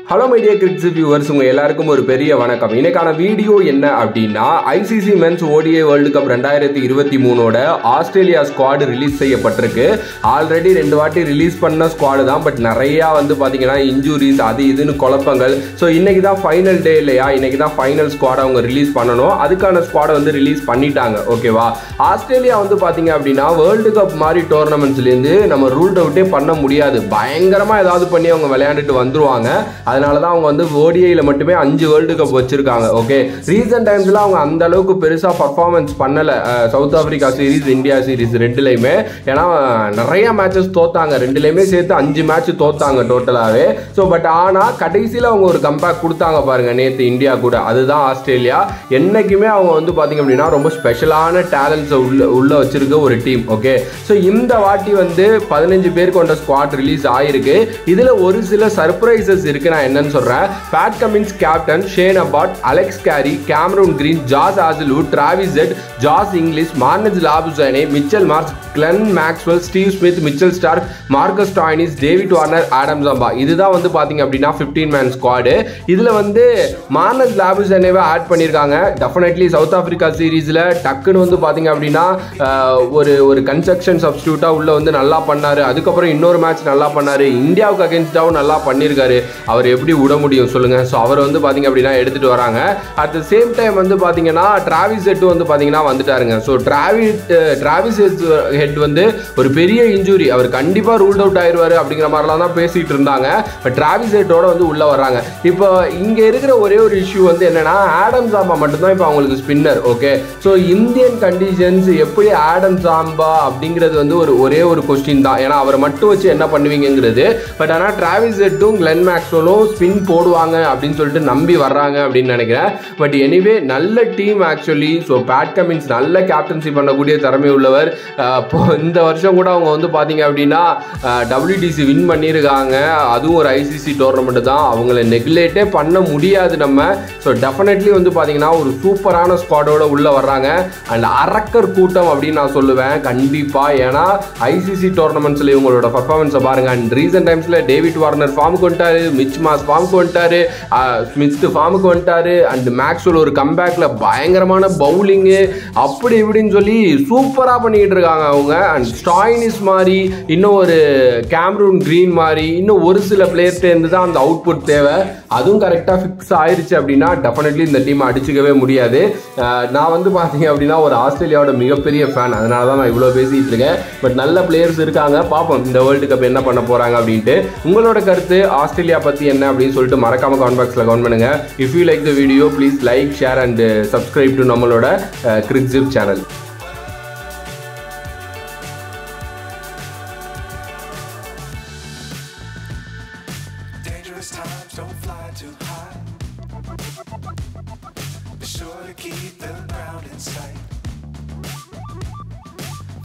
Hello my dear கிரிக்ஸ் viewers உங்க எல்லாருக்கும் ஒரு பெரிய வணக்கம் இன்னைக்கான வீடியோ என்ன அப்படின்னா ICC men's ODI world cup ரெண்டாயிரத்தி இருபத்தி மூணோட ஆஸ்திரேலியா ஸ்குவாடு ரிலீஸ் செய்யப்பட்டிருக்கு ஆல்ரெடி ரெண்டு வாட்டி ரிலீஸ் பண்ண ஸ்குவாடு தான் பட் நிறையா வந்து பார்த்தீங்கன்னா இன்ஜுரிஸ் அது இதுன்னு குழப்பங்கள் ஸோ இன்னைக்கு தான் ஃபைனல் டே இல்லையா இன்னைக்கு தான் ஃபைனல் ஸ்குவாட் அவங்க ரிலீஸ் பண்ணணும் அதுக்கான ஸ்குவாடை வந்து ரிலீஸ் பண்ணிட்டாங்க ஓகேவா ஆஸ்திரேலியா வந்து பார்த்தீங்க அப்படின்னா வேர்ல்டு கப் மாதிரி டோர்னமெண்ட்ஸ்லேருந்து நம்ம ரூல்ட் அவுட்டே பண்ண முடியாது பயங்கரமாக ஏதாவது பண்ணி அவங்க விளையாண்டுட்டு வந்துருவாங்க அதனால தான் அவங்க வந்து ஓடிஐயில் மட்டுமே அஞ்சு வேர்ல்டு கப் வச்சிருக்காங்க ஓகே ரீசெண்ட் டைம்ஸில் அவங்க அந்த அளவுக்கு பெருசாக பர்ஃபார்மன்ஸ் பண்ணலை South Africa series India series ரெண்டுலையுமே ஏன்னா நிறைய மேட்சஸ் தோத்தாங்க ரெண்டுலையுமே சேர்த்து அஞ்சு மேட்ச் தோத்தாங்க டோட்டலாகவே ஸோ பட் ஆனால் கடைசியில் அவங்க ஒரு கம்பேக் கொடுத்தாங்க பாருங்க நேற்று இந்தியா கூட அதுதான் ஆஸ்திரேலியா என்னைக்குமே அவங்க வந்து பார்த்தீங்க அப்படின்னா ரொம்ப ஸ்பெஷலான டேலண்ட்ஸை உள்ள உள்ள வச்சிருக்க ஒரு டீம் ஓகே ஸோ இந்த வாட்டி வந்து பதினஞ்சு பேர் கொண்ட ஸ்குவாட் ரிலீஸ் ஆயிருக்கு இதில் ஒரு சில சர்ப்ரைசஸ் இருக்கு நான் என்னன்னு சொல்கிறேன் Pat Cummins captain Shane Abbott Alex Carey Cameron Green Josh Hazlewood Travis Head Josh Inglis Marnus Labuschagne Mitchell Marsh Glenn Maxwell Steve Smith Mitchell Starc Marcus Stoinis David Warner Adam Zampa இதுதான் வந்து பார்த்தீங்க அப்படின்னா fifteen man squad இதில் வந்து Marnus லாபுசானேவை add பண்ணியிருக்காங்க definitely South Africa சீரீஸில் டக்குன்னு வந்து பார்த்தீங்க அப்படின்னா ஆஹ், ஒரு ஒரு கன்ஸ்ட்ரக்ஷன் சப்ஸ்டியூட்டாக உள்ள வந்து நல்லா பண்ணாரு அதுக்கப்புறம் இன்னொரு மேட்ச் நல்லா பண்ணாரு இந்தியாவுக்கு அகேன்ஸ்டாகவும் நல்லா பண்ணியிருக்காரு அவர் எப்படி விட முடியும் சொல்லுங்க ஸோ அவர் வந்து பார்த்தீங்க அப்படின்னா எடுத்துட்டு வராங்க அட் த சேம் டைம் வந்து பார்த்தீங்கன்னா டிராவிஸ் ஹெட் வந்து பார்த்தீங்கன்னா வந்துட்டாருங்க ஸோ டிராவிஸ் டிராவிஸ் ஹெட் வந்து ஒரு பெரிய இன்ஜுரி அவர் கண்டிப்பாக ரூல்ட் அவுட் ஆயிடுவார் அப்படிங்கிற மாதிரிலாம் தான் பேசிட்டு இருந்தாங்க பட் டிராவிஸ் ஹெட்டோட வந்து உள்ள வர்றாங்க இப்போ இங்கே இருக்கிற ஒரே ஒரு இஷ்யூ வந்து என்னன்னா ஆடம் சாம்பா மட்டும்தான் இப்போ அவங்களுக்கு spinner okay so Indian conditions எப்படி ஆடம் சாம்பா அப்படிங்கிறது வந்து ஒரு ஒரே ஒரு கொஸ்டின் தான் ஏன்னா அவரை மட்டும் வச்சு என்ன பண்ணுவீங்கிறது பட் ஆனால் டிராவிஸ் ஹெட்டும் கிளென் மேக்ஸ்வெலும் ஸ்பின் போடுவாங்க அப்படின்னு சொல்லிட்டு நம்பி வர்றாங்க அப்படின்னு நினைக்கிறேன் பட் எனிவே நல்ல team actually so Pat Cummins நல்ல கேப்டன்சி பண்ணக்கூடிய திறமை உள்ளவர் அஹ் இப்போ இந்த வருஷம் கூட அவங்க வந்து பார்த்தீங்க அப்படின்னா டபிள்யூடிசி வின் பண்ணியிருக்காங்க அதுவும் ஒரு ஐசிசி டோர்னமெண்ட் தான் அவங்கள நெக்லேட்டே பண்ண முடியாது நம்ம ஸோ டெஃபினெட்லி வந்து பார்த்தீங்கன்னா ஒரு சூப்பரான ஸ்குவாடோட உள்ள வர்றாங்க அண்ட் அரக்கர் கூட்டம் அப்படின்னு நான் சொல்லுவேன் கண்டிப்பாக ஏன்னா ஐசிசி டோர்னமெண்ட்ஸில் இவங்களோட பர்ஃபார்மன்ஸை பாருங்க அண்ட் ரீசெண்ட் டைம்ஸில் டேவிட் வார்னர் ஃபார்முக்கு வந்துட்டாரு மிச் மாஸ் ஃபார்முக்கு வந்துட்டாரு ஸ்மித் ஃபார்முக்கு வந்துட்டாரு அண்ட் மேக்ஸ்வெல் ஒரு கம்பேக்கில் பயங்கரமான பவுலிங்கு அப்படி இப்படின்னு சொல்லி சூப்பராக பண்ணிக்கிட்டு இருக்காங்க அவங்க அண்ட் ஸ்டாயினிஸ் மாதிரி இன்னும் ஒரு கேம்ரூன் கிரீன் மாதிரி இன்னும் ஒரு சில பிளேயர்ஸ்டேருந்து தான் அந்த அவுட்புட் தேவை அதுவும் கரெக்டாக ஃபிக்ஸ் ஆயிருச்சு அப்படின்னா டெஃபினெட்லி இந்த டீமை அடிச்சுக்கவே முடியாது அஹ் நான் வந்து பார்த்தீங்க அப்படின்னா ஒரு ஆஸ்திரேலியாவோட மிகப்பெரிய ஃபேன் அதனால தான் நான் இவ்வளோ பேசிகிட்டு இருக்கேன் பட் நல்ல பிளேயர்ஸ் இருக்காங்க பார்ப்போம் இந்த வேர்ல்டு கப் என்ன பண்ண போகிறாங்க அப்படின்ட்டு உங்களோட கருத்து ஆஸ்திரேலியா பற்றி என்ன அப்படின்னு சொல்லிட்டு மறக்காம கமெண்ட் பாக்ஸில் கமெண்ட் பண்ணுங்க if you like the video please like share and subscribe to நம்மளோட கிரிக்ஸிப் channel Dangerous times, don't fly too high. Be sure to keep the ground in sight.